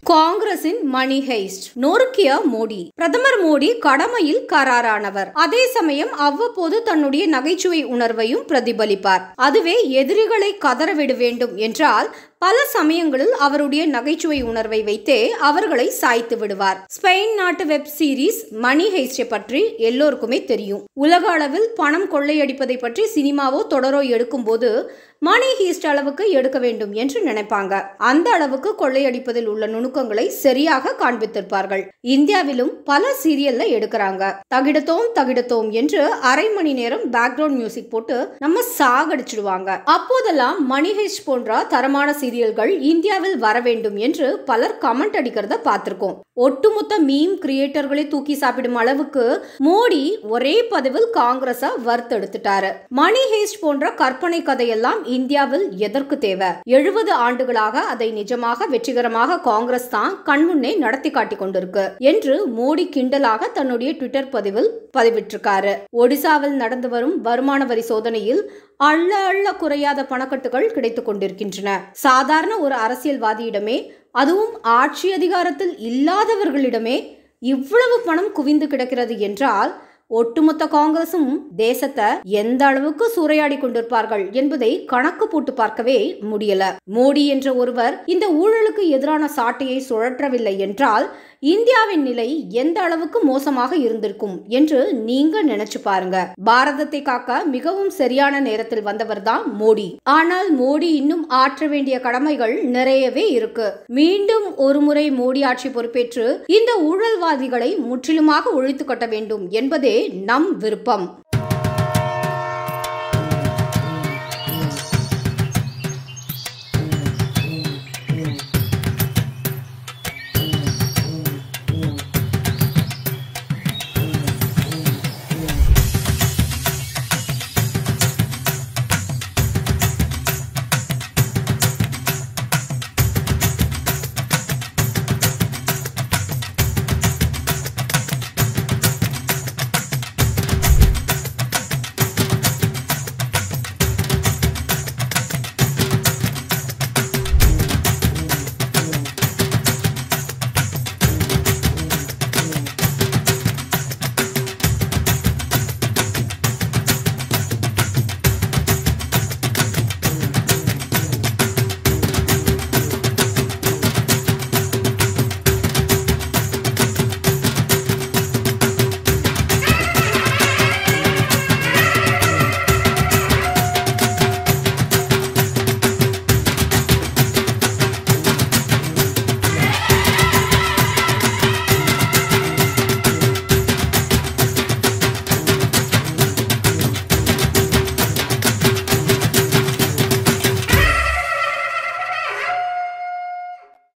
காங்கிரசின் மணி ஹெய்ஸ்ட் நொறுக்கிய மோடி பிரதமர் மோடி கடமையில் கராரானவர் அதே சமயம் அவ்வப்போது தன்னுடைய நகைச்சுவை உணர்வையும் பிரதிபலிப்பார் அதுவே எதிரிகளை கதறவிட வேண்டும் என்றால் பல சமயங்களில் அவருடைய நகைச்சுவை உணர்வை வைத்தே அவர்களை சாய்த்து விடுவார் ஸ்பெயின் நாட்டு வெப் சீரிஸ் மணி ஹெய்ஸ்டை பற்றி எல்லோருக்குமே தெரியும் உலக அளவில் பணம் கொள்ளையடிப்பதை பற்றி சினிமாவோ தொடரோ எடுக்கும்போது மணி ஹீஸ்ட் அளவுக்கு எடுக்க வேண்டும் என்று நினைப்பாங்க அந்த அளவுக்கு கொள்ளையடிப்பதில் உள்ள நுணுக்கங்களை சரியாக காண்பித்திருப்பார்கள் இந்தியாவிலும் பல சீரியல்ல எடுக்கிறாங்க தகிடத்தோம் தகிடத்தோம் என்று அரை மணி நேரம் பேக்ரவுண்ட் மியூசிக் போட்டு நம்ம சாகடிச்சிடுவாங்க அப்போதெல்லாம் மணி ஹெஸ்ட் போன்ற தரமான சீரியல்கள் இந்தியாவில் வர வேண்டும் என்று பலர் கமெண்ட் அடிக்கிறத பார்த்திருக்கோம் ஒட்டுமொத்த மீம் கிரியேட்டர்களை தூக்கி சாப்பிடும் அளவுக்கு மோடி ஒரே பதிவில் காங்கிரஸ வறுத்தெடுத்துட்டாரு மணி ஹேஸ்ட் போன்ற கற்பனை கதையெல்லாம் இந்தியாவில் எதற்கு தேவை எழுபது ஆண்டுகளாக அதை நிஜமாக வெற்றிகரமாக காங்கிரஸ் தான் கண்முன்னே நடத்தி காட்டி கொண்டிருக்கு என்று மோடி கிண்டலாக தன்னுடைய ட்விட்டர் பதிவில் பதிவிட்டிருக்காரு ஒடிசாவில் நடந்து வரும் வருமான வரி சோதனையில் அள்ள அள்ள குறையாத பணக்கட்டுகள் கிடைத்துக் கொண்டிருக்கின்றன சாதாரண ஒரு அரசியல்வாதியிடமே அதுவும் ஆட்சி அதிகாரத்தில் இல்லாதவர்களிடமே இவ்வளவு பணம் குவிந்து கிடக்கிறது என்றால் ஒட்டுமொத்த காங்கிரசும் தேசத்தை எந்த அளவுக்கு சூறையாடி கொண்டிருப்பார்கள் என்பதை கணக்கு போட்டு பார்க்கவே முடியல மோடி என்ற ஒருவர் இந்த ஊழலுக்கு எதிரான சாட்டையை சுழற்றவில்லை என்றால் இந்தியாவின் நிலை எந்த அளவுக்கு மோசமாக இருந்திருக்கும் என்று நீங்க நினைச்சு பாருங்க பாரதத்தை காக்க மிகவும் சரியான நேரத்தில் வந்தவர் தான் மோடி ஆனால் மோடி இன்னும் ஆற்ற வேண்டிய கடமைகள் நிறையவே இருக்கு மீண்டும் ஒரு முறை மோடி ஆட்சி பொறுப்பேற்று இந்த ஊழல்வாதிகளை முற்றிலுமாக ஒழித்து கட்ட வேண்டும் என்பதே நம் விருப்பம்